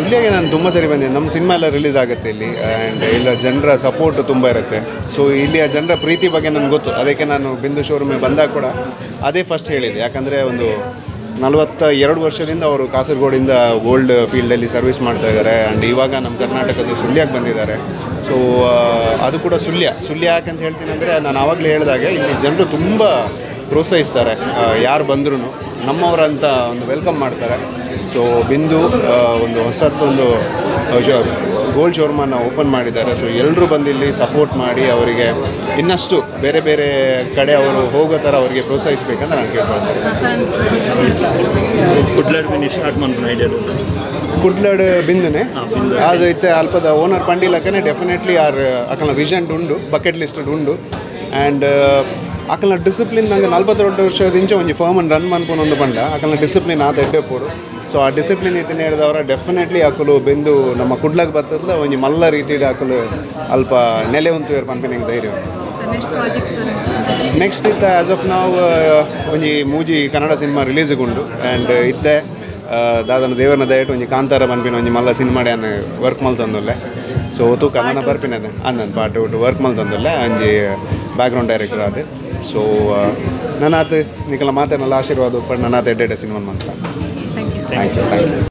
ಸುಳ್ಳಿಯಾಗೆ ನಾನು ತುಂಬ ಸರಿ ಬಂದಿದ್ದೆ ನಮ್ಮ ಸಿನಿಮಾ ಎಲ್ಲ ರಿಲೀಸ್ ಆಗುತ್ತೆ ಇಲ್ಲಿ ಆ್ಯಂಡ್ ಇಲ್ಲ ಜನರ ಸಪೋರ್ಟ್ ತುಂಬ ಇರುತ್ತೆ ಸೊ ಇಲ್ಲಿಯ ಜನರ ಪ್ರೀತಿ ಬಗ್ಗೆ ನನಗೆ ಗೊತ್ತು ಅದಕ್ಕೆ ನಾನು ಬಿಂದು ಶೋರೂಮಿಗೆ ಬಂದಾಗ ಕೂಡ ಅದೇ ಫಸ್ಟ್ ಹೇಳಿದೆ ಯಾಕಂದರೆ ಒಂದು ನಲವತ್ತ ಎರಡು ವರ್ಷದಿಂದ ಅವರು ಕಾಸರಗೋಡಿಂದ ಗೋಲ್ಡ್ ಫೀಲ್ಡಲ್ಲಿ ಸರ್ವಿಸ್ ಮಾಡ್ತಾ ಇದ್ದಾರೆ ಆ್ಯಂಡ್ ಇವಾಗ ನಮ್ಮ ಕರ್ನಾಟಕದ ಸುಳ್ಯಕ್ಕೆ ಬಂದಿದ್ದಾರೆ ಸೊ ಅದು ಕೂಡ ಸುಳ್ಯ ಸುಳ್ಯ ಯಾಕಂತ ಹೇಳ್ತೀನಿ ಅಂದರೆ ನಾನು ಆವಾಗಲೇ ಹೇಳಿದಾಗೆ ಇಲ್ಲಿ ಜನರು ತುಂಬ ಪ್ರೋತ್ಸಾಹಿಸ್ತಾರೆ ಯಾರು ಬಂದ್ರೂ ನಮ್ಮವರಂತ ಒಂದು ವೆಲ್ಕಮ್ ಮಾಡ್ತಾರೆ ಸೊ ಬಿಂದು ಆ, ಒಂದು ಹೊಸತ್ತೊಂದು ಗೋಲ್ಡ್ ಶೋರೂಮನ್ನು ಓಪನ್ ಮಾಡಿದ್ದಾರೆ ಸೊ ಎಲ್ಲರೂ ಬಂದು ಇಲ್ಲಿ ಸಪೋರ್ಟ್ ಮಾಡಿ ಅವರಿಗೆ ಇನ್ನಷ್ಟು ಬೇರೆ ಬೇರೆ ಕಡೆ ಅವರು ಹೋಗೋ ಥರ ಅವರಿಗೆ ಪ್ರೋತ್ಸಾಹಿಸಬೇಕಂತ ನಾನು ಕೇಳ್ಕೊಳ್ತೀನಿ ಕುಡ್ಲಾಡ್ ಮಿನಿ ಸ್ಟಾರ್ಟ್ ಮಾಡ್ಕೊಂಡು ಐಡಿಯಾ ಕುಡ್ಲಡ್ ಬಿಂದನೆ ಅದು ಇತ್ತೆ ಅಲ್ಪದ ಓನರ್ ಪಂಡಿಲಕ್ಕನೆ ಡೆಫಿನೆಟ್ಲಿ ಆರ್ ಅಕಲ್ನ ವಿಷನ್ ಉಂಡು ಬಕೆಟ್ ಲಿಸ್ಟ್ ಉಂಡು ಆ್ಯಂಡ್ ಅಕಲ್ನ ಡಿಸಿಪ್ಲಿನ್ ನಂಗೆ ನಲ್ವತ್ತೆರಡು ವರ್ಷದಿಂದ ಒಂಜಿ ಫರ್ಮನ್ ರನ್ ಮನ್ಪುನ ಒಂದು ಪಂಡ ಅಕಲ್ನ ಡಿಸಿಪ್ಲಿನ್ ಆತ ಎಡ್ಡೆ ಪೋಡು ಸೊ ಆ ಡಿಸಿಪ್ಲಿನ್ ಇತ್ತಿನ ಹೇಳಿದವರ ಡೆಫಿನೆಟ್ಲಿ ಅಕಲು ಬೆಂದು ನಮ್ಮ ಕುಡ್ಲಗ್ ಬರ್ತದ ಒಂಜಿ ಮಲ್ಲ ರೀತಿಡ್ ಅಕಲು ಅಲ್ಪ ನೆಲೆ ಉಂತು ಇರ್ ಪನ್ಪೆನಿಗೆ ಧೈರ್ಯ ಉಂಟು sir next project sir next ಇತ್ತ ಆ್ಯಸ್ ಆಫ್ ನಾವು ಒಂಜಿ ಮೂಜಿ ಕನ್ನಡ ಸಿನಿಮಾ ರಿಲೀಸ್ಗೆ ಉಂಡು ಆ್ಯಂಡ್ ಇತ್ತೆ ಆ, ದಾದನ ದೇವರನ ದಯಟ್ ಒಂಜಿ ಕಾಂತಾರ ಬನ್ಪಿನ ಒಂಜಿ ಮಲ್ಲ ಸಿನಿಮಾ ಡ್ಯಾನ್ ವರ್ಕ್ ಮಲ್ತೊಂದುಲ್ಲೆ ಸೊ ಒತ್ತು ಕನ್ನಡ ಬರ್ಪಿನದೆ ಅಂದನ್ ಪಾಟ್ ಒಟ್ಟು ವರ್ಕ್ ಮಲ್ತೊಂದುಲ್ಲೆ ಒಂಜಿ ಬ್ಯಾಕ್ಗ್ರೌಂಡ್ ಡೈರೆಕ್ಟರ್ ಆದ ಸೊ ನನ್ನಾತ್ ನಿಕಲ ಮಾತೇನಲ್ಲ ಆಶೀರ್ವಾದ ಉಪ್ಪಡ್ ನನ್ನಾತ್ ಎಡ್ಡೆ ಸಿನಿಮಾ ಮಂತ thank you thanks thank you